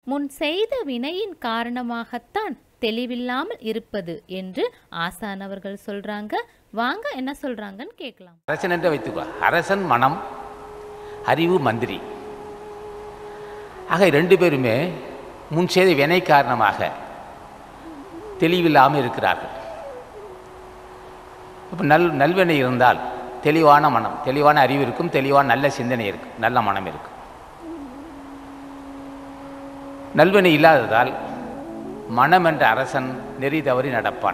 முன் செய்த வினையின் காரணமாகத்தான் தெளிவில்லாமல் இருப்பது என்று ஆசான் அவர்கள் சொல்றாங்க வாங்க என்ன சொல்றாங்கன்னு கேட்கலாம் அரசன் என்று வைத்துக்கோ அரசன் மனம் அறிவு மந்திரி ஆக ரெண்டு பேருமே முன் செய்த வினை காரணமாக தெளிவில்லாமல் இருக்கிறார்கள் இப்போ நல் நல்வினை இருந்தால் தெளிவான மனம் தெளிவான அறிவு இருக்கும் தெளிவான நல்ல சிந்தனை இருக்கும் நல்ல மனம் இருக்கும் நல்வினை இல்லாததால் மனம் என்ற அரசன் நெறி தவறி நடப்பான்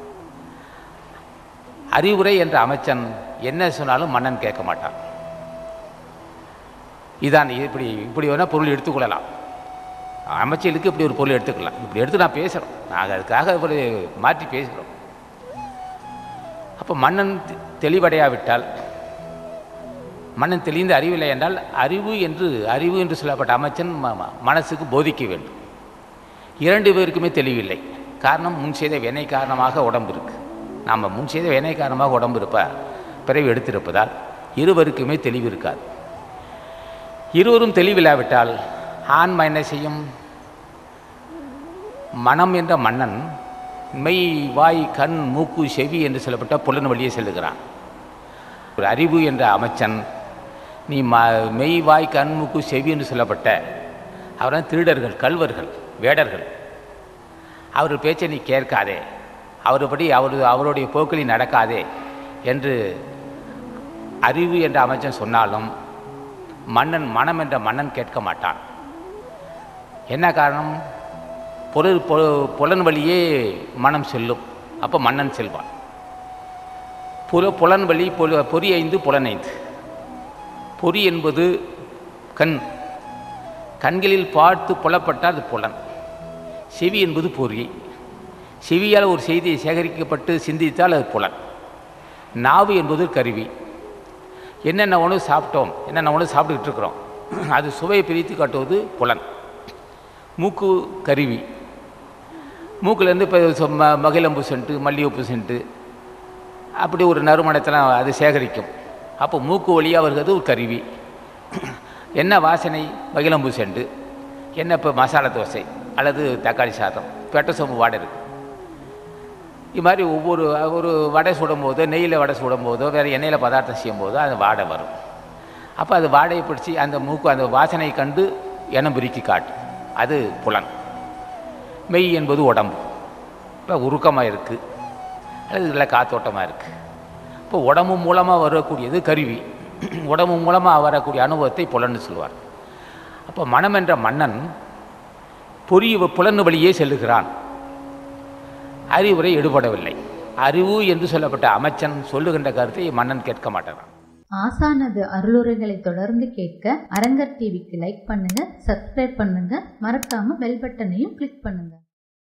அறிவுரை என்ற அமைச்சன் என்ன சொன்னாலும் மன்னன் கேட்க மாட்டான் இதான் இப்படி இப்படி வேணால் பொருள் எடுத்துக்கொள்ளலாம் அமைச்சலுக்கு இப்படி ஒரு பொருள் எடுத்துக்கலாம் இப்படி எடுத்து நான் பேசுகிறோம் நாங்கள் அதுக்காக ஒரு மாற்றி பேசுகிறோம் அப்போ மன்னன் தெ- தெளிவடையாவிட்டால் மன்னன் தெளிந்த அறிவில்லை என்றால் அறிவு என்று அறிவு என்று சொல்லப்பட்ட அமைச்சன் ம- ம- மனசுக்கு போதிக்க வேண்டும் இரண்டு பேருக்குமே தெளிவில்லை காரணம் முன் செய்த வினை காரணமாக உடம்பு இருக்கு நாம் முன் செய்த வினை காரணமாக உடம்பு இருப்ப பிறகு எடுத்திருப்பதால் இருவருக்குமே தெளிவு இருக்காது இருவரும் தெளிவில்லாவிட்டால் ஆன்மா என்ன செய்யும் மனம் என்ற மன்னன் மெய் வாய் கண் மூக்கு செவி என்று சொல்லப்பட்ட புலன் வழியே செல்லுகிறான் ஒரு அறிவு என்ற அமைச்சன் நீ ம மெய் வாய் கண் மூக்கு செவி என்று சொல்லப்பட்ட அவர்கள் திருடர்கள் கல்வர்கள் வேடர்கள் அவர் பேச்சை நீ கேட்காதே அவருபடி அவர் அவருடைய போக்கில் நீ நடக்காதே என்று அறிவு என்ற அமைச்சன் சொன்னாலும் மன்னன் மனம் என்ற மன்னன் கேட்க மாட்டான் என்ன காரணம் பொருள் பொ- புலன் வழியே மனம் செல்லும் அப்போ மன்னன் செல்வான் புல புலன் வழி பொல பொறி ஐந்து புலனைந்து பொறி என்பது கண் கண்களில் பார்த்து புலப்பட்டால் அது புலன் செவி என்பது பொறி செவியால் ஒரு செய்தியை சேகரிக்கப்பட்டு சிந்தித்தால் அது புலன் நாவு என்பது கருவி என்னென்ன உணவு சாப்பிட்டோம் என்னென்ன உணவு சாப்பிட்டுக்கிட்டு இருக்கிறோம் அது சுவையை பிரித்து காட்டுவது புலன் மூக்கு கருவி மூக்குலேருந்து இப்போ சொ- ம- மகிழம்பு சென்ட்டு மல்லிகைப்பூ சென்ட்டு அப்படி ஒரு நறுமணத்தெல்லாம் அது சேகரிக்கும் அப்போ மூக்கு வழியாக வருகிறது ஒரு கருவி என்ன வாசனை மகிழம்பூ செண்டு என்ன இப்போ மசாலா தோசை அல்லது தக்காளி சாதம் பெட்ட சோம்பு வாடை இருக்குது இது மாதிரி ஒவ்வொரு ஒரு வடை சுடும்போதோ நெய்யில் வடை சுடும்போதோ வேறு எண்ணெயில் பதார்த்தம் செய்யும்போதோ அது வாடை வரும் அப்போ அது வாடையை பிடிச்சி அந்த மூக்கு அந்த வாசனை கண்டு எண்ணம் பிரிக்கி காட்டும் அது புலன் மெய் என்பது உடம்பு இப்போ உருக்கமாக இருக்குது அல்லது இல்லை காத்தோட்டமாக இருக்குது இப்போ உடம்பு மூலமாக வரக்கூடியது கருவி உடம்பு மூலமாக வரக்கூடிய அனுபவத்தை புலன்னு சொல்லுவார் அப்போ மனம் என்ற மன்னன் பொரிய புலன் வழியே செல்லுகிறான் அறிவுரை எடுபடவில்லை அறிவு என்று சொல்லப்பட்ட அமைச்சன் சொல்லுகின்ற கருத்தை மன்னன் கேட்க மாட்டான் ஆசானது அருளுரைகளை தொடர்ந்து கேட்க அரங்கர் டிவிக்கு லைக் பண்ணுங்க சப்ஸ்கிரைப் பண்ணுங்க மறக்காம பெல் பட்டனையும் கிளிக் பண்ணுங்க